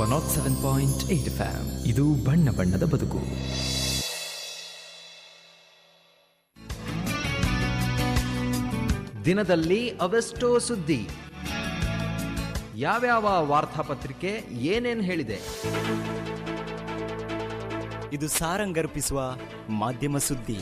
not seven point eight FM ಇದು ಬಣ್ಣ ಬಣ್ಣದ ಬದುಕು ದಿನದಲ್ಲಿ ಅವೆಷ್ಟೋ ಸುದ್ದಿ ಯಾವ್ಯಾವ ವಾರ್ತಾಪತ್ರಿಕೆ ಏನೇನ್ ಹೇಳಿದೆ ಇದು ಸಾರಂಗರ್ಪಿಸುವ ಮಾಧ್ಯಮ ಸುದ್ದಿ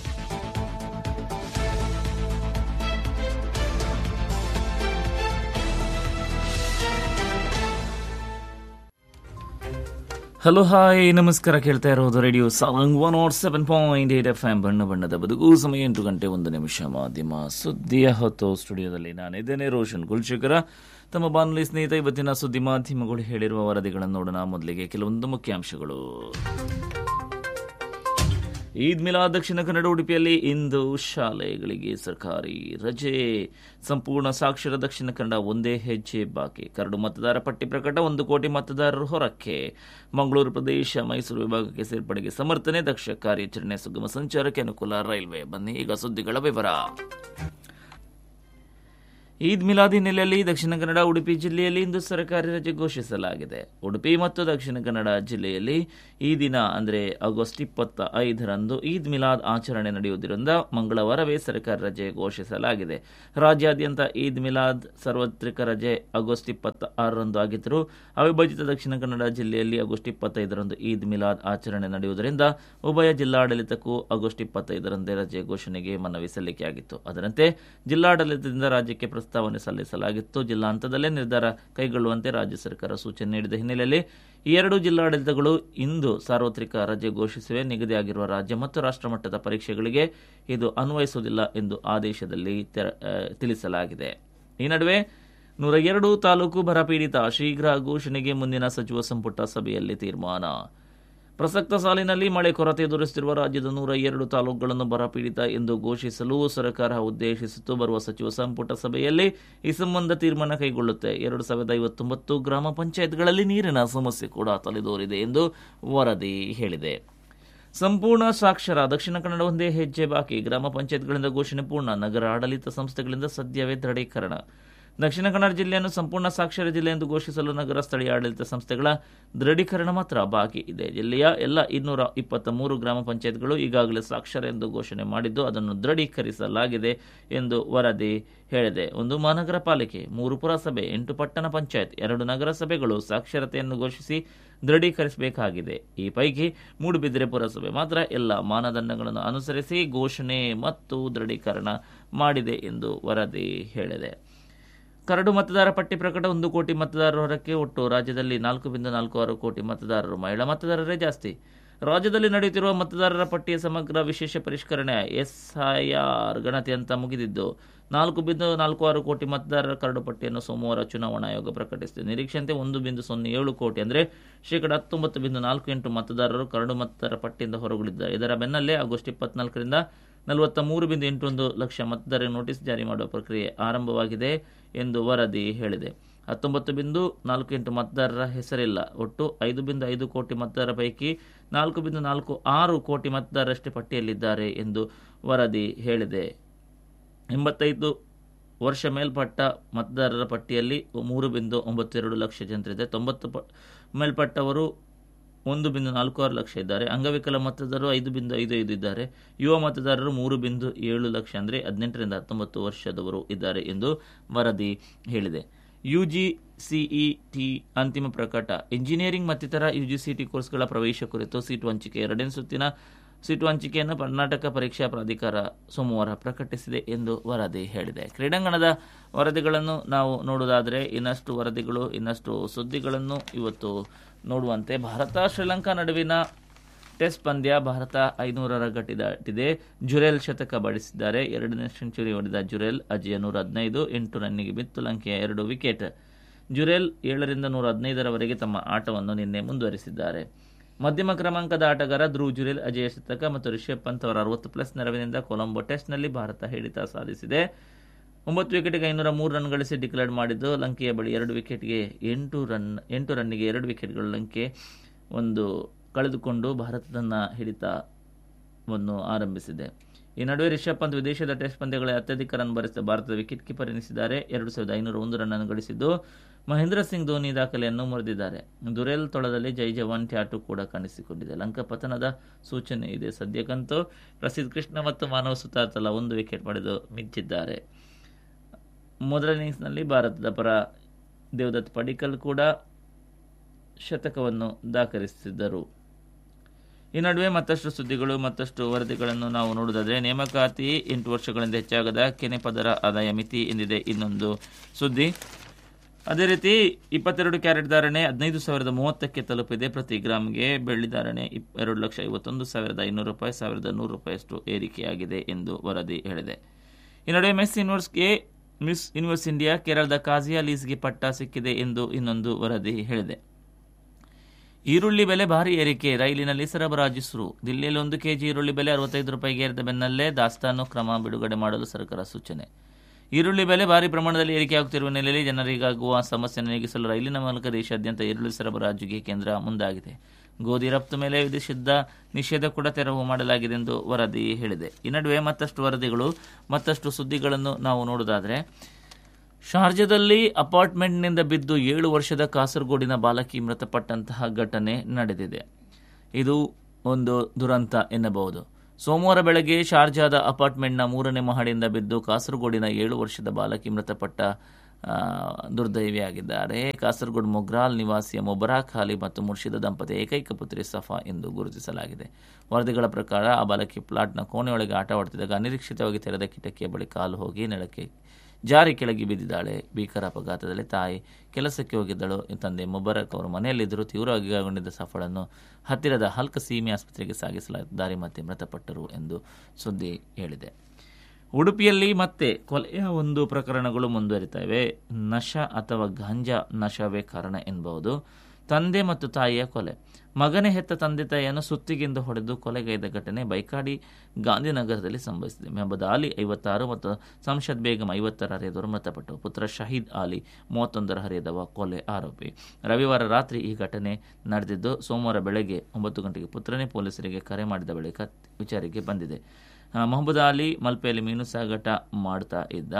ಹಲೋ ಹಾಯ್ ನಮಸ್ಕಾರ ಕೇಳ್ತಾ ಇರೋದು ರೇಡಿಯೋ ಸಾಂಗ್ one nought seven point eight F M ಬಣ್ಣ ಬಣ್ಣದ ಬದುಕು ಸಮಯ ಎಂಟು ಗಂಟೆ ಒಂದು ನಿಮಿಷ ಮಾಧ್ಯಮ ಸುದ್ದಿಯ ಹೊತ್ತು ಸ್ಟುಡಿಯೋದಲ್ಲಿ ನಾನಿದ್ದೇನೆ ರೋಷನ್ ಕುಲ್ಶೇಖರ ತಮ್ಮ ಬಾನುಲಿ ಸ್ನೇಹಿತ ಇವತ್ತಿನ ಸುದ್ದಿ ಮಾಧ್ಯಮಗಳು ಹೇಳಿರುವ ವರದಿಗಳನ್ನು ನೋಡೋಣ ಮೊದಲಿಗೆ ಕೆಲವೊಂದು ಮುಖ್ಯಾಂಶಗಳು ಈದ್ ಮಿಲಾದ್ ದಕ್ಷಿಣ ಕನ್ನಡ ಉಡುಪಿಯಲ್ಲಿ ಇಂದು ಶಾಲೆಗಳಿಗೆ ಸರ್ಕಾರಿ ರಜೆ ಸಂಪೂರ್ಣ ಸಾಕ್ಷರ ದಕ್ಷಿಣ ಕನ್ನಡ ಒಂದೇ ಹೆಜ್ಜೆ ಬಾಕಿ ಕರಡು ಮತದಾರ ಪಟ್ಟಿ ಪ್ರಕಟ ಒಂದು ಕೋಟಿ ಮತದಾರರು ಹೊರಕ್ಕೆ ಮಂಗಳೂರು ಪ್ರದೇಶ ಮೈಸೂರು ವಿಭಾಗಕ್ಕೆ ಸೇರ್ಪಡೆಗೆ ಸಮರ್ಥನೆ ದಕ್ಷ ಕಾರ್ಯಾಚರಣೆ ಸುಗಮ ಸಂಚಾರಕ್ಕೆ ಅನುಕೂಲ ರೈಲ್ವೆ ಬನ್ನಿ ಈಗ ಸುದ್ದಿಗಳ ವಿವರ ಈದ್ ಮಿಲಾದ್ ಹಿನ್ನೆಲೆಯಲ್ಲಿ ದಕ್ಷಿಣ ಕನ್ನಡ ಉಡುಪಿ ಜಿಲ್ಲೆಯಲ್ಲಿ ಇಂದು ಸರ್ಕಾರಿ ರಜೆ ಘೋಷಿಸಲಾಗಿದೆ ಉಡುಪಿ ಮತ್ತು ದಕ್ಷಿಣ ಕನ್ನಡ ಜಿಲ್ಲೆಯಲ್ಲಿ ಈ ದಿನ ಅಂದರೆ ಆಗಸ್ಟ್ ಇಪ್ಪತ್ತ ಐದರಂದು ಈದ್ ಮಿಲಾದ್ ಆಚರಣೆ ನಡೆಯುವುದರಿಂದ ಮಂಗಳವಾರವೇ ಸರ್ಕಾರಿ ರಜೆ ಘೋಷಿಸಲಾಗಿದೆ ರಾಜ್ಯಾದ್ಯಂತ ಈದ್ ಮಿಲಾದ್ ಸಾರ್ವತ್ರಿಕ ರಜೆ ಆಗಸ್ಟ್ ಇಪ್ಪತ್ತ ಆರರಂದು ಆಗಿದ್ದರೂ ಅವಿಭಜಿತ ದಕ್ಷಿಣ ಕನ್ನಡ ಜಿಲ್ಲೆಯಲ್ಲಿ ಆಗಸ್ಟ್ ಇಪ್ಪತ್ತೈದರಂದು ಈದ್ ಮಿಲಾದ್ ಆಚರಣೆ ನಡೆಯುವುದರಿಂದ ಉಭಯ ಜಿಲ್ಲಾಡಳಿತಕ್ಕೂ ಆಗಸ್ಟ್ ಇಪ್ಪತ್ತೈದರಂದೇ ರಜೆ ಘೋಷಣೆಗೆ ಮನವಿ ಸಲ್ಲಿಕೆಯಾಗಿತ್ತು ಅದರಂತೆ ಜಿಲ್ಲಾಡಳಿತದಿಂದ ರಾಜ್ಯಕ್ಕೆ ಪ್ರಸ್ತಾವನೆ ಸಲ್ಲಿಸಲಾಗಿತ್ತು ಜಿಲ್ಲಾ ಹಂತದಲ್ಲೇ ನಿರ್ಧಾರ ಕೈಗೊಳ್ಳುವಂತೆ ರಾಜ್ಯ ಸರ್ಕಾರ ಸೂಚನೆ ನೀಡಿದ ಹಿನ್ನೆಲೆಯಲ್ಲಿ ಈ ಎರಡು ಜಿಲ್ಲಾಡಳಿತಗಳು ಇಂದು ಸಾರ್ವತ್ರಿಕ ರಜೆ ಘೋಷಿಸಿವೆ ನಿಗದಿಯಾಗಿರುವ ರಾಜ್ಯ ಮತ್ತು ರಾಷ್ಟ್ರಮಟ್ಟದ ಪರೀಕ್ಷೆಗಳಿಗೆ ಇದು ಅನ್ವಯಿಸುವುದಿಲ್ಲ ಎಂದು ಆದೇಶದಲ್ಲಿ ತೆರ- ಆ, ತಿಳಿಸಲಾಗಿದೆ ಈ ನಡುವೆ ನೂರ ಎರಡು ತಾಲೂಕು ಬರಪೀಡಿತ ಶೀಘ್ರ ಘೋಷಣೆಗೆ ಮುಂದಿನ ಸಚಿವ ಸಂಪುಟ ಸಭೆಯಲ್ಲಿ ತೀರ್ಮಾನ ಪ್ರಸಕ್ತ ಸಾಲಿನಲ್ಲಿ ಮಳೆ ಕೊರತೆ ಎದುರಿಸುತ್ತಿರುವ ರಾಜ್ಯದ ನೂರ ಎರಡು ತಾಲೂಕುಗಳನ್ನು ಬರಪೀಡಿತ ಎಂದು ಘೋಷಿಸಲು ಸರ್ಕಾರ ಉದ್ದೇಶಿಸಿತ್ತು ಬರುವ ಸಚಿವ ಸಂಪುಟ ಸಭೆಯಲ್ಲಿ ಈ ಸಂಬಂಧ ತೀರ್ಮಾನ ಕೈಗೊಳ್ಳುತ್ತೆ ಎರಡು ಸಾವಿರದ ಐವತ್ತೊಂಬತ್ತು ಗ್ರಾಮ ಪಂಚಾಯತ್ಗಳಲ್ಲಿ ನೀರಿನ ಸಮಸ್ಯೆ ಕೂಡ ತಲೆದೋರಿದೆ ಎಂದು ವರದಿ ಹೇಳಿದೆ ಸಂಪೂರ್ಣ ಸಾಕ್ಷರ ದಕ್ಷಿಣ ಕನ್ನಡ ಒಂದೇ ಹೆಜ್ಜೆ ಬಾಕಿ ಗ್ರಾಮ ಪಂಚಾಯತ್ಗಳಿಂದ ಘೋಷಣೆ ಪೂರ್ಣ ನಗರ ಆಡಳಿತ ಸಂಸ್ಥೆಗಳಿಂದ ಸದ್ಯವೇ ದೃಢೀಕರಣ ದಕ್ಷಿಣ ಕನ್ನಡ ಜಿಲ್ಲೆಯನ್ನು ಸಂಪೂರ್ಣ ಸಾಕ್ಷರ ಜಿಲ್ಲೆ ಎಂದು ಘೋಷಿಸಲು ನಗರ ಸ್ಥಳೀಯ ಆಡಳಿತ ಸಂಸ್ಥೆಗಳ ದೃಢೀಕರಣ ಮಾತ್ರ ಬಾಕಿ ಇದೆ ಜಿಲ್ಲೆಯ ಎಲ್ಲ ಇನ್ನೂರ ಇಪ್ಪತ್ತ ಮೂರು ಗ್ರಾಮ ಪಂಚಾಯತ್ಗಳು ಈಗಾಗಲೇ ಸಾಕ್ಷರ ಎಂದು ಘೋಷಣೆ ಮಾಡಿದ್ದು ಅದನ್ನು ದೃಢೀಕರಿಸಲಾಗಿದೆ ಎಂದು ವರದಿ ಹೇಳಿದೆ ಒಂದು ಮಹಾನಗರ ಪಾಲಿಕೆ ಮೂರು ಪುರಸಭೆ ಎಂಟು ಪಟ್ಟಣ ಪಂಚಾಯತ್ ಎರಡು ನಗರಸಭೆಗಳು ಸಾಕ್ಷರತೆಯನ್ನು ಘೋಷಿಸಿ ದೃಢೀಕರಿಸಬೇಕಾಗಿದೆ ಈ ಪೈಕಿ ಮೂಡುಬಿದಿರೆ ಪುರಸಭೆ ಮಾತ್ರ ಎಲ್ಲ ಮಾನದಂಡಗಳನ್ನು ಅನುಸರಿಸಿ ಘೋಷಣೆ ಮತ್ತು ದೃಢೀಕರಣ ಮಾಡಿದೆ ಎಂದು ವರದಿ ಹೇಳಿದೆ ಕರಡು ಮತದಾರ ಪಟ್ಟಿ ಪ್ರಕಟ ಒಂದು ಕೋಟಿ ಮತದಾರರ ಹೊರಕ್ಕೆ ಒಟ್ಟು ರಾಜ್ಯದಲ್ಲಿ ನಾಲ್ಕು ಬಿಂದು ನಾಲ್ಕು ಆರು ಕೋಟಿ ಮತದಾರರು ಮಹಿಳಾ ಮತದಾರರೇ ಜಾಸ್ತಿ ರಾಜ್ಯದಲ್ಲಿ ನಡೆಯುತ್ತಿರುವ ಮತದಾರರ ಪಟ್ಟಿಯ ಸಮಗ್ರ ವಿಶೇಷ ಪರಿಷ್ಕರಣೆ ಎಸ್ಐಆರ್ ಗಣತಿ ಅಂತ ಮುಗಿದಿದ್ದು ನಾಲ್ಕು ಬಿಂದು ನಾಲ್ಕು ಆರು ಕೋಟಿ ಮತದಾರರ ಕರಡು ಪಟ್ಟಿಯನ್ನು ಸೋಮವಾರ ಚುನಾವಣಾ ಆಯೋಗ ಪ್ರಕಟಿಸಿದೆ ನಿರೀಕ್ಷೆಯಂತೆ ಒಂದು ಬಿಂದು ಸೊನ್ನೆ ಏಳು ಕೋಟಿ ಅಂದರೆ ಶೇಕಡ ಹತ್ತೊಂಬತ್ತು ಬಿಂದು ನಾಲ್ಕು ಎಂಟು ಮತದಾರರು ಕರಡು ಮತದಾರರ ಪಟ್ಟಿಯಿಂದ ಹೊರಗುಳಿದ್ದಾರೆ ಇದರ ಬೆನ್ನಲ್ಲೇ ಆಗಸ್ಟ್ ಇಪ್ಪತ್ನಾಲ್ಕರಿಂದ ನಲವತ್ತ ಮೂರು ಬಿಂದು ಎಂಟು ಒಂದು ಲಕ್ಷ ಮತದಾರರಿಗೆ ನೋಟಿಸ್ ಜಾರಿ ಮಾಡುವ ಪ್ರಕ್ರಿಯೆ ಆರಂಭವಾಗಿದೆ ಎಂದು ವರದಿ ಹೇಳಿದೆ ಹತ್ತೊಂಬತ್ತು ಬಿಂದು ನಾಲ್ಕು ಎಂಟು ಮತದಾರರ ಹೆಸರಿಲ್ಲ ಒಟ್ಟು ಐದು ಬಿಂದು ಐದು ಕೋಟಿ ಮತದಾರರ ಪೈಕಿ ನಾಲ್ಕು ಬಿಂದು ನಾಲ್ಕು ಆರು ಕೋಟಿ ಮತದಾರರಷ್ಟೇ ಪಟ್ಟಿಯಲ್ಲಿದ್ದಾರೆ ಎಂದು ವರದಿ ಹೇಳಿದೆ ಎಂಬತ್ತೈದು ವರ್ಷ ಮೇಲ್ಪಟ್ಟ ಮತದಾರರ ಪಟ್ಟಿಯಲ್ಲಿ ಮೂರು ಬಿಂದು ಒಂಬತ್ತು ಎರಡು ಲಕ್ಷ ಜನರಿದೆ ತೊಂಬತ್ತು ಪ ಮೇಲ್ಪಟ್ಟವರು ಒಂದು ಬಿಂದು ನಾಲ್ಕು ಆರು ಲಕ್ಷ ಇದ್ದಾರೆ ಅಂಗವಿಕಲ ಮತದಾರರು ಐದು ಬಿಂದು ಐದು ಐದು ಇದ್ದಾರೆ ಯುವ ಮತದಾರರು ಮೂರು ಬಿಂದು ಏಳು ಲಕ್ಷ ಅಂದರೆ ಹದಿನೆಂಟರಿಂದ ಹತ್ತೊಂಬತ್ತು ವರ್ಷದವರು ಇದ್ದಾರೆ ಎಂದು ವರದಿ ಹೇಳಿದೆ ಯುಜಿ ಸಿಇಟಿ ಅಂತಿಮ ಪ್ರಕಟ ಇಂಜಿನಿಯರಿಂಗ್ ಮತ್ತಿತರ ಯುಜಿಸಿಟಿ ಕೋರ್ಸ್ಗಳ ಪ್ರವೇಶ ಕುರಿತು ಸೀಟು ಹಂಚಿಕೆ ಎರಡನೇ ಸುತ್ತಿನ ಸೀಟು ಹಂಚಿಕೆಯನ್ನು ಕರ್ನಾಟಕ ಪರೀಕ್ಷಾ ಪ್ರಾಧಿಕಾರ ಸೋಮವಾರ ಪ್ರಕಟಿಸಿದೆ ಎಂದು ವರದಿ ಹೇಳಿದೆ ಕ್ರೀಡಾಂಗಣದ ವರದಿಗಳನ್ನು ನಾವು ನೋಡುವುದಾದರೆ ಇನ್ನಷ್ಟು ವರದಿಗಳು ಇನ್ನಷ್ಟು ಸುದ್ದಿಗಳನ್ನು ಇವತ್ತು ನೋಡುವಂತೆ ಭಾರತ ಶ್ರೀಲಂಕಾ ನಡುವಿನ ಟೆಸ್ಟ್ ಪಂದ್ಯ ಭಾರತ ಐನೂರರ ಗಟ್ಟಿ ದಾಟಿದೆ ಜುರೇಲ್ ಶತಕ ಬಡಿಸಿದ್ದಾರೆ ಎರಡನೇ ಸೆಂಚುರಿ ಹೊಡೆದ ಜುರೇಲ್ ಅಜಯ ನೂರ ಹದಿನೈದು ಎಂಟು ರನ್ನಿಗೆ ಬಿತ್ತು ಲಂಕೆಯ ಎರಡು ವಿಕೆಟ್ ಜುರೇಲ್ ಏಳರಿಂದ ನೂರ ಹದಿನೈದರವರೆಗೆ ತಮ್ಮ ಆಟವನ್ನು ನಿನ್ನೆ ಮುಂದುವರಿಸಿದ್ದಾರೆ ಮಧ್ಯಮ ಕ್ರಮಾಂಕದ ಆಟಗಾರ ಧ್ರುವ್ ಜುರೇಲ್ ಅಜಯ ಶತಕ ಮತ್ತು ರಿಷಬ್ ಪಂತ್ ಅವರ ಅರವತ್ತು ಪ್ಲಸ್ ನೆರವಿನಿಂದ ಕೊಲಂಬೋ ಟೆಸ್ಟ್ನಲ್ಲಿ ಭಾರತ ಹಿಡಿತ ಸಾಧಿಸಿದೆ ಒಂಬತ್ತು ವಿಕೆಟ್ಗೆ ಐನೂರ ಮೂರು ರನ್ ಗಳಿಸಿ ಡಿಕ್ಲೇರ್ ಮಾಡಿದ್ದು ಲಂಕೆಯ ಬಳಿ ಎರಡು ವಿಕೆಟ್ಗೆ ಎಂಟು ರನ್ ಎಂಟು ರನ್ನಿಗೆ ಎರಡು ವಿಕೆಟ್ಗಳು ಲಂಕೆ ಒಂದು ಕಳೆದುಕೊಂಡು ಭಾರತ ತನ್ನ ಹಿಡಿತವನ್ನು ಆರಂಭಿಸಿದೆ ಈ ನಡುವೆ ರಿಷಬ್ ಪಂತ್ ವಿದೇಶದ ಟೆಸ್ಟ್ ಪಂದ್ಯಗಳಲ್ಲಿ ಅತ್ಯಧಿಕ ರನ್ ಬರೆಸಿದ ಭಾರತದ ವಿಕೆಟ್ ಕೀಪರ್ ಎನಿಸಿದ್ದಾರೆ ಎರಡು ಸಾವಿರದ ಐನೂರ ಒಂದು ರನ್ ಅನ್ನು ಗಳಿಸಿದ್ದು ಮಹೇಂದ್ರ ಸಿಂಗ್ ಧೋನಿ ದಾಖಲೆಯನ್ನು ಮುರಿದಿದ್ದಾರೆ ದುರೇಲ್ ತೊಳದಲ್ಲಿ ಜೈ ಜವಾನ್ ಟ್ಯಾಟು ಕೂಡ ಕಾಣಿಸಿಕೊಂಡಿದೆ ಲಂಕಾ ಪತನದ ಸೂಚನೆ ಇದೆ ಸದ್ಯಕ್ಕಂತೂ ಪ್ರಸಿದ್ಧ ಕೃಷ್ಣ ಮತ್ತು ಮಾನವ ಸುತಾರ್ ತಲಾ ಒಂದು ವಿಕೆಟ್ ಪಡೆದು ಮಿಂಚಿದ್ದಾರೆ ಮೊದಲ ಇನ್ನಿಂಗ್ಸ್ನಲ್ಲಿ ಭಾರತದ ಪರ ದೇವದತ್ ಪಡಿಕಲ್ ಕೂಡ ಶತಕವನ್ನು ದಾಖಲಿಸಿದ್ದರು ಈ ನಡುವೆ ಮತ್ತಷ್ಟು ಸುದ್ದಿಗಳು ಮತ್ತಷ್ಟು ವರದಿಗಳನ್ನು ನಾವು ನೋಡುವುದಾದರೆ ನೇಮಕಾತಿ ಎಂಟು ವರ್ಷಗಳಿಂದ ಹೆಚ್ಚಾಗದ ಕೆನೆ ಪದರ ಆದಾಯ ಮಿತಿ ಎಂದಿದೆ ಇನ್ನೊಂದು ಸುದ್ದಿ ಅದೇ ರೀತಿ ಇಪ್ಪತ್ತೆರಡು ಕ್ಯಾರೆಟ್ ಧಾರಣೆ ಹದಿನೈದು ಸಾವಿರದ ಮೂವತ್ತಕ್ಕೆ ತಲುಪಿದೆ ಪ್ರತಿ ಗ್ರಾಮ್ಗೆ ಬೆಳ್ಳಿ ಧಾರಣೆ ಇಪ್ ಎರಡು ಲಕ್ಷ ಐವತ್ತೊಂದು ಸಾವಿರದ ಐನೂರು ರೂಪಾಯಿ ಸಾವಿರದ ನೂರು ರೂಪಾಯಿಯಷ್ಟು ಏರಿಕೆಯಾಗಿದೆ ಎಂದು ವರದಿ ಹೇಳಿದೆ ಈ ನಡುವೆ ಮೆಸ್ ಯೂನಿವರ್ಸ್ಗೆ ಮಿಸ್ ಯೂನಿವರ್ಸ್ ಇಂಡಿಯಾ ಕೇರಳದ ಕಾಜಿಯಾ ಲೀಸ್ಗೆ ಪಟ್ಟ ಸಿಕ್ಕಿದೆ ಎಂದು ಇನ್ನೊಂದು ವರದಿ ಹೇಳಿದೆ ಈರುಳ್ಳಿ ಬೆಲೆ ಭಾರಿ ಏರಿಕೆ ರೈಲಿನಲ್ಲಿ ಸರಬರಾಜು ಶುರು ದಿಲ್ಲಿಯಲ್ಲಿ ಒಂದು ಕೆಜಿ ಈರುಳ್ಳಿ ಬೆಲೆ ಅರವತ್ತೈದು ರೂಪಾಯಿಗೆ ಏರಿದ ಬೆನ್ನಲ್ಲೇ ದಾಸ್ತಾನು ಕ್ರಮ ಬಿಡುಗಡೆ ಮಾಡಲು ಸರ್ಕಾರ ಸೂಚನೆ ಈರುಳ್ಳಿ ಬೆಲೆ ಭಾರಿ ಪ್ರಮಾಣದಲ್ಲಿ ಏರಿಕೆಯಾಗುತ್ತಿರುವ ಹಿನ್ನೆಲೆಯಲ್ಲಿ ಜನರಿಗಾಗುವ ಸಮಸ್ಯೆ ನೀಗಿಸಲು ರೈಲಿನ ಮೂಲಕ ದೇಶಾದ್ಯಂತ ಈರುಳ್ಳಿ ಸರಬರಾಜುಗೆ ಕೇಂದ್ರ ಮುಂದಾಗಿದೆ ಗೋಧಿ ರಫ್ತು ಮೇಲೆ ವಿಧಿಸಿದ್ದ ನಿಷೇಧ ಕೂಡ ತೆರವು ಮಾಡಲಾಗಿದೆ ಎಂದು ವರದಿ ಹೇಳಿದೆ ಈ ನಡುವೆ ಮತ್ತಷ್ಟು ವರದಿಗಳು ಮತ್ತಷ್ಟು ಸುದ್ದಿಗಳನ್ನು ನಾವು ನೋಡುವುದಾದರೆ ಶಾರ್ಜಾದಲ್ಲಿ ಅಪಾರ್ಟ್ಮೆಂಟ್ನಿಂದ ಬಿದ್ದು ಏಳು ವರ್ಷದ ಕಾಸರಗೋಡಿನ ಬಾಲಕಿ ಮೃತಪಟ್ಟಂತಹ ಘಟನೆ ನಡೆದಿದೆ ಇದು ಒಂದು ದುರಂತ ಎನ್ನಬಹುದು ಸೋಮವಾರ ಬೆಳಗ್ಗೆ ಶಾರ್ಜಾದ ಅಪಾರ್ಟ್ಮೆಂಟ್ನ ಮೂರನೇ ಮಹಡಿಯಿಂದ ಬಿದ್ದು ಕಾಸರಗೋಡಿನ ಏಳು ವರ್ಷದ ಬಾಲಕಿ ಮೃತಪಟ್ಟ ಆ, ದುರ್ದೈವಿಯಾಗಿದ್ದಾರೆ ಕಾಸರಗೋಡು ಮೊಗ್ರಾಲ್ ನಿವಾಸಿಯ ಮೊಬರಾಕ್ ಹಾಲಿ ಮತ್ತು ಮುರ್ಷಿದ ದಂಪತಿ ಏಕೈಕ ಪುತ್ರಿ ಸಫಾ ಎಂದು ಗುರುತಿಸಲಾಗಿದೆ ವರದಿಗಳ ಪ್ರಕಾರ ಆ ಬಾಲಕಿ ಪ್ಲಾಟ್ನ ಕೋಣೆಯೊಳಗೆ ಆಟವಾಡುತ್ತಿದ್ದಾಗ ಅನಿರೀಕ್ಷಿತವಾಗಿ ತೆರೆದ ಕಿಟಕಿಯ ಬಳಿ ಕಾಲು ಹೋಗಿ ನೆಲಕ್ಕೆ ಜಾರಿ ಕೆಳಗೆ ಬಿದ್ದಿದ್ದಾಳೆ ಭೀಕರ ಅಪಘಾತದಲ್ಲಿ ತಾಯಿ ಕೆಲಸಕ್ಕೆ ಹೋಗಿದ್ದಳು ತಂದೆ ಮುಬರಕ್ ಅವರು ಮನೆಯಲ್ಲಿದ್ದರೂ ತೀವ್ರವಾಗಿ ಗಾಯಗೊಂಡಿದ್ದ ಸಫಳನ್ನು ಹತ್ತಿರದ ಹಲ್ಕ ಸೀಮೆ ಆಸ್ಪತ್ರೆಗೆ ಸಾಗಿಸಲಾಯಿತು ದಾರಿ ಮತ್ತೆ ಮೃತಪಟ್ಟರು ಎಂದು ಸುದ್ದಿ ಹೇಳಿದೆ ಉಡುಪಿಯಲ್ಲಿ ಮತ್ತೆ ಕೊಲೆಯ ಒಂದು ಪ್ರಕರಣಗಳು ಮುಂದುವರಿತವೆ ನಶ ಅಥವಾ ಗಾಂಜಾ ನಶವೇ ಕಾರಣ ಎನ್ನಬಹುದು ತಂದೆ ಮತ್ತು ತಾಯಿಯ ಕೊಲೆ ಮಗನೇ ಹೆತ್ತ ತಂದೆ ತಾಯಿಯನ್ನು ಸುತ್ತಿಗೆಂದು ಹೊಡೆದು ಕೊಲೆಗೈದ ಘಟನೆ ಬೈಕಾಡಿ ಗಾಂಧಿನಗರದಲ್ಲಿ ಸಂಭವಿಸಿದೆ ಮೆಹಬೂದ್ ಆಲಿ ಐವತ್ತಾರು ಮತ್ತು ಸಂಸದ್ ಬೇಗಂ ಐವತ್ತರ ಹರಿಯದವರು ಮೃತಪಟ್ಟರು ಪುತ್ರ ಶಹೀದ್ ಆಲಿ ಮೂವತ್ತೊಂದರ ಹರಿಯದವ ಕೊಲೆ ಆರೋಪಿ ರವಿವಾರ ರಾತ್ರಿ ಈ ಘಟನೆ ನಡೆದಿದ್ದು ಸೋಮವಾರ ಬೆಳಗ್ಗೆ ಒಂಬತ್ತು ಗಂಟೆಗೆ ಪುತ್ರನೇ ಪೊಲೀಸರಿಗೆ ಕರೆ ಮಾಡಿದ ಬಳಿಕ ವಿಚಾರಣೆಗೆ ಬಂದಿದೆ ಆ, ಮೊಹಮ್ಮದ್ ಅಲಿ ಮಲ್ಪೆಯಲ್ಲಿ ಮೀನು ಸಾಗಾಟ ಮಾಡ್ತಾ ಇದ್ದ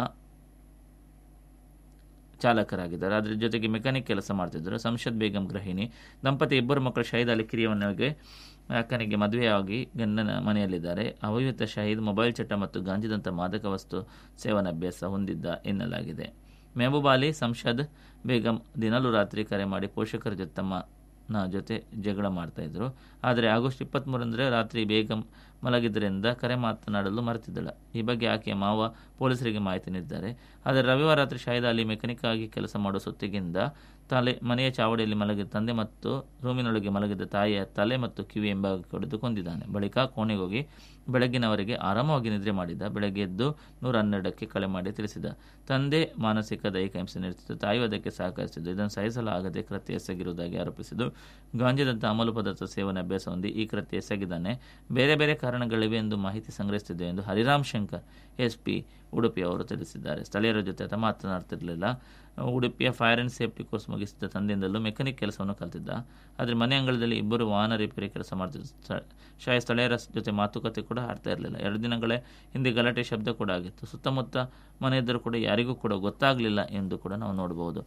ಚಾಲಕರಾಗಿದ್ದಾರೆ ಅದರ ಜೊತೆಗೆ ಮೆಕ್ಯಾನಿಕ್ ಕೆಲಸ ಮಾಡ್ತಿದ್ದರು ಸಂಸದ್ ಬೇಗಂ ಗೃಹಿಣಿ ದಂಪತಿ ಇಬ್ಬರು ಮಕ್ಕಳು ಶಹೀದ್ ಅಲಿ ಕಿರಿಯವನಿಗೆ ಅಕ್ಕನಿಗೆ ಮದುವೆಯಾಗಿ ಗಂಡನ ಮನೆಯಲ್ಲಿದ್ದಾರೆ ಅವಿಯುತ ಶಹೀದ್ ಮೊಬೈಲ್ ಚಟ ಮತ್ತು ಗಾಂಜಿದಂಥ ಮಾದಕ ವಸ್ತು ಸೇವನಾಭ್ಯಾಸ ಹೊಂದಿದ್ದ ಎನ್ನಲಾಗಿದೆ ಮೆಹಬೂಬ್ ಅಲಿ ಸಂಸದ್ ಬೇಗಂ ದಿನಲೂ ರಾತ್ರಿ ಕರೆ ಮಾಡಿ ಪೋಷಕರ ಜೊತೆ ತಮ್ಮನ ಜೊತೆ ಜಗಳ ಮಾಡ್ತಾ ಇದ್ರು ಆದರೆ ಆಗಸ್ಟ್ ಇಪ್ಪತ್ತ್ಮೂರರಂದರೆ ರಾತ್ರಿ ಬೇಗಂ ಮಲಗಿದ್ದರಿಂದ ಕರೆ ಮಾತನಾಡಲು ಮರೆತಿದ್ದಳು ಈ ಬಗ್ಗೆ ಆಕೆಯ ಮಾವ ಪೊಲೀಸರಿಗೆ ಮಾಹಿತಿ ನೀಡಿದ್ದಾರೆ ಆದರೆ ರವಿವಾರ ರಾತ್ರಿ ಶಾಹಿದ್ ಅಲಿ ಮೆಕ್ಯಾನಿಕ್ ಆಗಿ ಕೆಲಸ ಮಾಡುವ ಸುತ್ತಿಗೆಯಿಂದ ತಲೆ ಮನೆಯ ಚಾವಡಿಯಲ್ಲಿ ಮಲಗಿದ ತಂದೆ ಮತ್ತು ರೂಮಿನೊಳಗೆ ಮಲಗಿದ ತಾಯಿಯ ತಲೆ ಮತ್ತು ಕಿವಿ ಎಂಬಾಗಿ ಹೊಡೆದು ಕೊಂದಿದ್ದಾನೆ ಬಳಿಕ ಕೋಣೆಗೆ ಹೋಗಿ ಬೆಳಗ್ಗಿನವರೆಗೆ ಆರಾಮವಾಗಿ ನಿದ್ರೆ ಮಾಡಿದ ಬೆಳಗ್ಗೆ ಎದ್ದು ನೂರ ಹನ್ನೆರಡಕ್ಕೆ ಕಳೆ ಮಾಡಿ ತಿಳಿಸಿದ ತಂದೆ ಮಾನಸಿಕ ದೈಹಿಕ ಹಿಂಸೆ ನೀಡುತ್ತಿದ್ದು ತಾಯಿಯು ಅದಕ್ಕೆ ಸಹಕರಿಸಿದ್ದು ಇದನ್ನು ಸಹಿಸಲಾಗದೆ ಕೃತ್ಯ ಎಸಗಿರುವುದಾಗಿ ಆರೋಪಿಸಿದ್ದು ಗಾಂಜಾದಂಥ ಅಮಲು ಪದಾರ್ಥ ಸೇವನೆ ಅಭ್ಯಾಸ ಹೊಂದಿ ಈ ಕೃತ್ಯ ಎಸಗಿದ್ದಾನೆ ಬೇರೆ ಬೇರೆ ಕಾರಣಗಳಿವೆ ಎಂದು ಮಾಹಿತಿ ಸಂಗ್ರಹಿಸುತ್ತಿದೆ ಎಂದು ಹರಿರಾಮ್ ಶಂಕರ್ ಎಸ್ಪಿ ಉಡುಪಿ ಅವರು ತಿಳಿಸಿದ್ದಾರೆ ಸ್ಥಳೀಯರ ಜೊತೆ ಆತ ಮಾತನಾಡ್ತಿರಲಿಲ್ಲ ಉಡುಪಿಯ ಫೈರ್ ಆ್ಯಂಡ್ ಸೇಫ್ಟಿ ಕೋರ್ಸ್ ಮುಗಿಸಿದ ತಂದೆಯಿಂದಲೂ ಮೆಕ್ಯಾನಿಕ್ ಕೆಲಸವನ್ನು ಕಲಿತಿದ್ದ ಆದರೆ ಮನೆ ಅಂಗಳದಲ್ಲಿ ಇಬ್ಬರು ವಾಹನ ರಿಪೇರಿ ಕೆಲಸ ಮಾಡ್ತಿದ್ದ ಶಾಯ ಸ್ಥಳೀಯರ ಜೊತೆ ಮಾತುಕತೆ ಕೂಡ ಆಡ್ತಾ ಇರಲಿಲ್ಲ ಎರಡು ದಿನಗಳೇ ಹಿಂದೆ ಗಲಾಟೆ ಶಬ್ದ ಕೂಡ ಆಗಿತ್ತು ಸುತ್ತಮುತ್ತ ಮನೆ ಇದ್ದರೂ ಕೂಡ ಯಾರಿಗೂ ಕೂಡ ಗೊತ್ತಾಗಲಿಲ್ಲ ಎಂದು ಕೂಡ ನಾವು ನೋಡಬಹುದು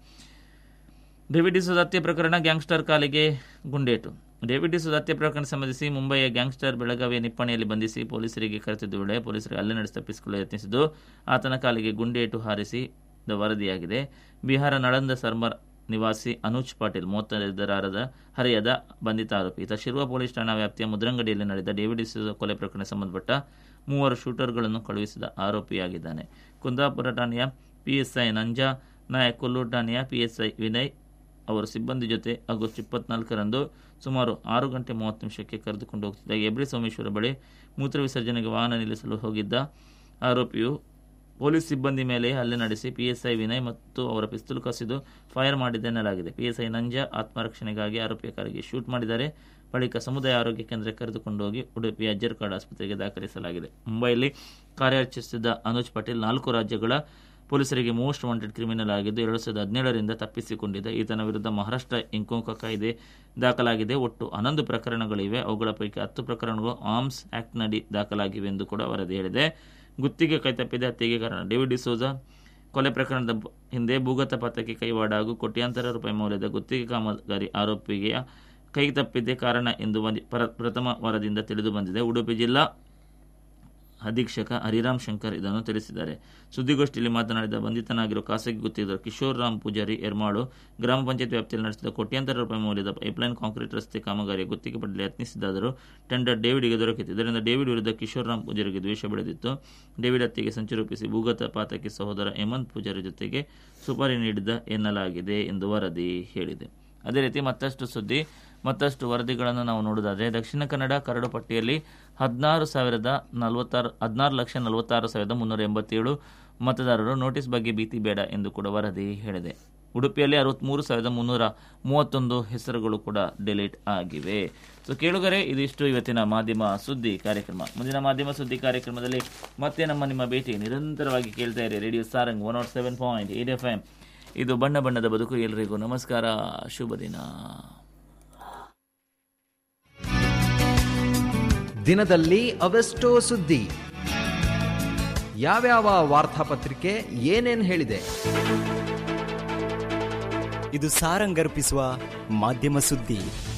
ಡೇವಿಡ್ ಡಿಸೋಜ ಹತ್ಯೆ ಪ್ರಕರಣ ಗ್ಯಾಂಗ್ಸ್ಟರ್ ಕಾಲಿಗೆ ಗುಂಡೇಟು ಡೇವಿಡ್ ಡಿಸೋಜ ಹತ್ಯೆ ಪ್ರಕರಣ ಸಂಬಂಧಿಸಿ ಮುಂಬಯಿಯ ಗ್ಯಾಂಗ್ಸ್ಟರ್ ಬೆಳಗಾವಿಯ ನಿಪ್ಪಾಣಿಯಲ್ಲಿ ಬಂಧಿಸಿ ಪೊಲೀಸರಿಗೆ ಕರೆತಿದ್ದ ವೇಳೆ ಪೊಲೀಸರು ಹಲ್ಲೆ ನಡೆಸಿ ತಪ್ಪಿಸಿಕೊಳ್ಳಲು ಯತ್ನಿಸಿದ್ದು ಆತನ ಕಾಲಿಗೆ ಗುಂಡೇಟು ಹಾರಿಸಿ ದ ವರದಿಯಾಗಿದೆ ಬಿಹಾರ ನಳಂದ ಸರ್ಮರ್ ನಿವಾಸಿ ಅನೂಜ್ ಪಾಟೀಲ್ ಮೂವತ್ತೈದರಾರದ ಹರಿಯದ ಬಂಧಿತ ಆರೋಪಿ ಈತ ಶಿರ್ವ ಪೊಲೀಸ್ ಠಾಣಾ ವ್ಯಾಪ್ತಿಯ ಮುದ್ರಂಗಡಿಯಲ್ಲಿ ನಡೆದ ಡೇವಿಡ್ ಡಿಸೋಜ ಕೊಲೆ ಪ್ರಕರಣ ಸಂಬಂಧಪಟ್ಟ ಮೂವರು ಶೂಟರ್ಗಳನ್ನು ಕಳುಹಿಸಿದ ಆರೋಪಿಯಾಗಿದ್ದಾನೆ ಕುಂದಾಪುರ ಠಾಣೆಯ ಪಿಎಸ್ಐ ನಂಜಾ ನಾಯಕ್ ಕೊಲ್ಲೂರು ಠಾಣೆಯ ಪಿಎಸ್ಐ ವಿನಯ್ ಅವರು ಸಿಬ್ಬಂದಿ ಜೊತೆ ಆಗಸ್ಟ್ ಇಪ್ಪತ್ನಾಲ್ಕರಂದು ಸುಮಾರು ಆರು ಗಂಟೆ ಮೂವತ್ತು ನಿಮಿಷಕ್ಕೆ ಕರೆದುಕೊಂಡು ಹೋಗ್ತಿದ್ದ ಎಬ್ರಿ ಸೋಮೇಶ್ವರ ಬಳಿ ಮೂತ್ರ ವಿಸರ್ಜನೆಗೆ ವಾಹನ ನಿಲ್ಲಿಸಲು ಹೋಗಿದ್ದ ಆರೋಪಿಯು ಪೊಲೀಸ್ ಸಿಬ್ಬಂದಿ ಮೇಲೆ ಹಲ್ಲೆ ನಡೆಸಿ ಪಿಎಸ್ಐ ವಿನಯ್ ಮತ್ತು ಅವರ ಪಿಸ್ತೂಲ್ ಕಸಿದು ಫೈರ್ ಮಾಡಿದೆ ಎನ್ನಲಾಗಿದೆ ಪಿಎಸ್ಐ ನಂಜಾ ಆತ್ಮರಕ್ಷಣೆಗಾಗಿ ಆರೋಪಿಯ ಕಾರಿಗೆ ಶೂಟ್ ಮಾಡಿದ್ದಾರೆ ಬಳಿಕ ಸಮುದಾಯ ಆರೋಗ್ಯ ಕೇಂದ್ರಕ್ಕೆ ಕರೆದುಕೊಂಡು ಹೋಗಿ ಉಡುಪಿಯ ಅಜ್ಜರ್ಕಾಡ್ ಆಸ್ಪತ್ರೆಗೆ ದಾಖಲಿಸಲಾಗಿದೆ ಮುಂಬೈಯಲ್ಲಿ ಕಾರ್ಯಾಚರಿಸಿದ ಅನುಜ್ ಪಟೇಲ್ ನಾಲ್ಕು ರಾಜ್ಯಗಳ ಪೊಲೀಸರಿಗೆ ಮೋಸ್ಟ್ ವಾಂಟೆಡ್ ಕ್ರಿಮಿನಲ್ ಆಗಿದ್ದು ಎರಡು ಸಾವಿರದ ಹದಿನೇಳರಿಂದ ತಪ್ಪಿಸಿಕೊಂಡಿದ್ದ ಈತನ ವಿರುದ್ಧ ಮಹಾರಾಷ್ಟ್ರ ಇಂಕೋಕ ಕಾಯ್ದೆ ದಾಖಲಾಗಿದೆ ಒಟ್ಟು ಹನ್ನೊಂದು ಪ್ರಕರಣಗಳಿವೆ ಅವುಗಳ ಪೈಕಿ ಹತ್ತು ಪ್ರಕರಣಗಳು ಆರ್ಮ್ಸ್ ಆಕ್ಟ್ನಡಿ ದಾಖಲಾಗಿವೆ ಎಂದು ಕೂಡ ವರದಿ ಹೇಳಿದೆ ಗುತ್ತಿಗೆ ಕೈತಪ್ಪಿದ ಹತ್ಯೆಗೆ ಕಾರಣ ಡೇವಿಡ್ ಡಿಸೋಜಾ ಕೊಲೆ ಪ್ರಕರಣದ ಬ- ಹಿಂದೆ ಭೂಗತ ಪಥಕ್ಕೆ ಕೈವಾಡ ಹಾಗೂ ಕೋಟ್ಯಾಂತರ ರೂಪಾಯಿ ಮೌಲ್ಯದ ಗುತ್ತಿಗೆ ಕಾಮಗಾರಿ ಆರೋಪಿಗೆ ಕೈ ತಪ್ಪಿದ್ದೇ ಕಾರಣ ಎಂದು ವದಿ- ಪರ- ಪ್ರಥಮ ವರದಿಯಿಂದ ತಿಳಿದು ಬಂದಿದೆ ಉಡುಪಿ ಜಿಲ್ಲಾ ಅಧೀಕ್ಷಕ ಹರಿರಾಮ್ ಶಂಕರ್ ಇದನ್ನು ತಿಳಿಸಿದ್ದಾರೆ ಸುದ್ದಿಗೋಷ್ಠಿಯಲ್ಲಿ ಮಾತನಾಡಿದ ಬಂಧಿತನಾಗಿರುವ ಖಾಸಗಿ ಗುತ್ತಿಗೆದಾರ ಕಿಶೋರ್ ರಾಮ್ ಪೂಜಾರಿ ಎರ್ಮಾಳು ಗ್ರಾಮ ಪಂಚಾಯತ್ ವ್ಯಾಪ್ತಿಯಲ್ಲಿ ನಡೆಸಿದ ಕೋಟ್ಯಾಂತರ ರೂಪಾಯಿ ಮೌಲ್ಯದ ಪೈಪ್ಲೈನ್ ಕಾಂಕ್ರೀಟ್ ರಸ್ತೆ ಕಾಮಗಾರಿಯ ಗುತ್ತಿಗೆ ಪಡೆಯಲು ಯತ್ನಿಸಿದಾದರೂ ಟೆಂಡರ್ ಡೇವಿಡ್ಗೆ ದೊರಕಿತು ಇದರಿಂದ ಡೇವಿಡ್ ವಿರುದ್ಧ ಕಿಶೋರ್ ರಾಮ್ ಪೂಜಾರಿಗೆ ದ್ವೇಷ ಬೆಳೆದಿತ್ತು ಡೇವಿಡ್ ಹತ್ಯೆಗೆ ಸಂಚು ರೂಪಿಸಿ ಭೂಗತ ಪಾತಕಿ ಸಹೋದರ ಹೇಮಂತ್ ಪೂಜಾರಿ ಜೊತೆಗೆ ಸುಪಾರಿ ನೀಡಿದ್ದ ಎನ್ನಲಾಗಿದೆ ಎಂದು ವರದಿ ಹೇಳಿದೆ ಅದೇ ರೀತಿ ಮತ್ತಷ್ಟು ಸುದ್ದಿ ಮತ್ತಷ್ಟು ವರದಿಗಳನ್ನು ನಾವು ನೋಡೋದಾದರೆ ದಕ್ಷಿಣ ಕನ್ನಡ ಕರಡು ಪಟ್ಟಿಯಲ್ಲಿ ಹದಿನಾರು ಸಾವಿರದ ನಲವತ್ತಾರು ಹದಿನಾರು ಲಕ್ಷ ನಲವತ್ತಾರು ಸಾವಿರದ ಮುನ್ನೂರ ಎಂಬತ್ತೇಳು ಮತದಾರರು ನೋಟಿಸ್ ಬಗ್ಗೆ ಭೀತಿ ಬೇಡ ಎಂದು ಕೂಡ ವರದಿ ಹೇಳಿದೆ ಉಡುಪಿಯಲ್ಲಿ ಅರವತ್ತ್ಮೂರು ಸಾವಿರದ ಮುನ್ನೂರ ಮೂವತ್ತೊಂದು ಹೆಸರುಗಳು ಕೂಡ ಡಿಲೀಟ್ ಆಗಿವೆ ಸೊ ಕೇಳುಗರೆ ಇದಿಷ್ಟು ಇವತ್ತಿನ ಮಾಧ್ಯಮ ಸುದ್ದಿ ಕಾರ್ಯಕ್ರಮ ಮುಂದಿನ ಮಾಧ್ಯಮ ಸುದ್ದಿ ಕಾರ್ಯಕ್ರಮದಲ್ಲಿ ಮತ್ತೆ ನಮ್ಮ ನಿಮ್ಮ ಭೇಟಿ ನಿರಂತರವಾಗಿ ಕೇಳ್ತಾ ಇರಿ radio Sarang one nought seven point eight F M ಇದು ಬಣ್ಣ ಬಣ್ಣದ ಬದುಕು ಎಲ್ರಿಗೂ ನಮಸ್ಕಾರ ಶುಭ ದಿನ ದಿನದಲ್ಲಿ ಅವೆಷ್ಟೋ ಸುದ್ದಿ ಯಾವ್ಯಾವ ವಾರ್ತಾಪತ್ರಿಕೆ ಏನೇನ್ ಹೇಳಿದೆ ಇದು ಸಾರಂಗರ್ಪಿಸುವ ಮಾಧ್ಯಮ ಸುದ್ದಿ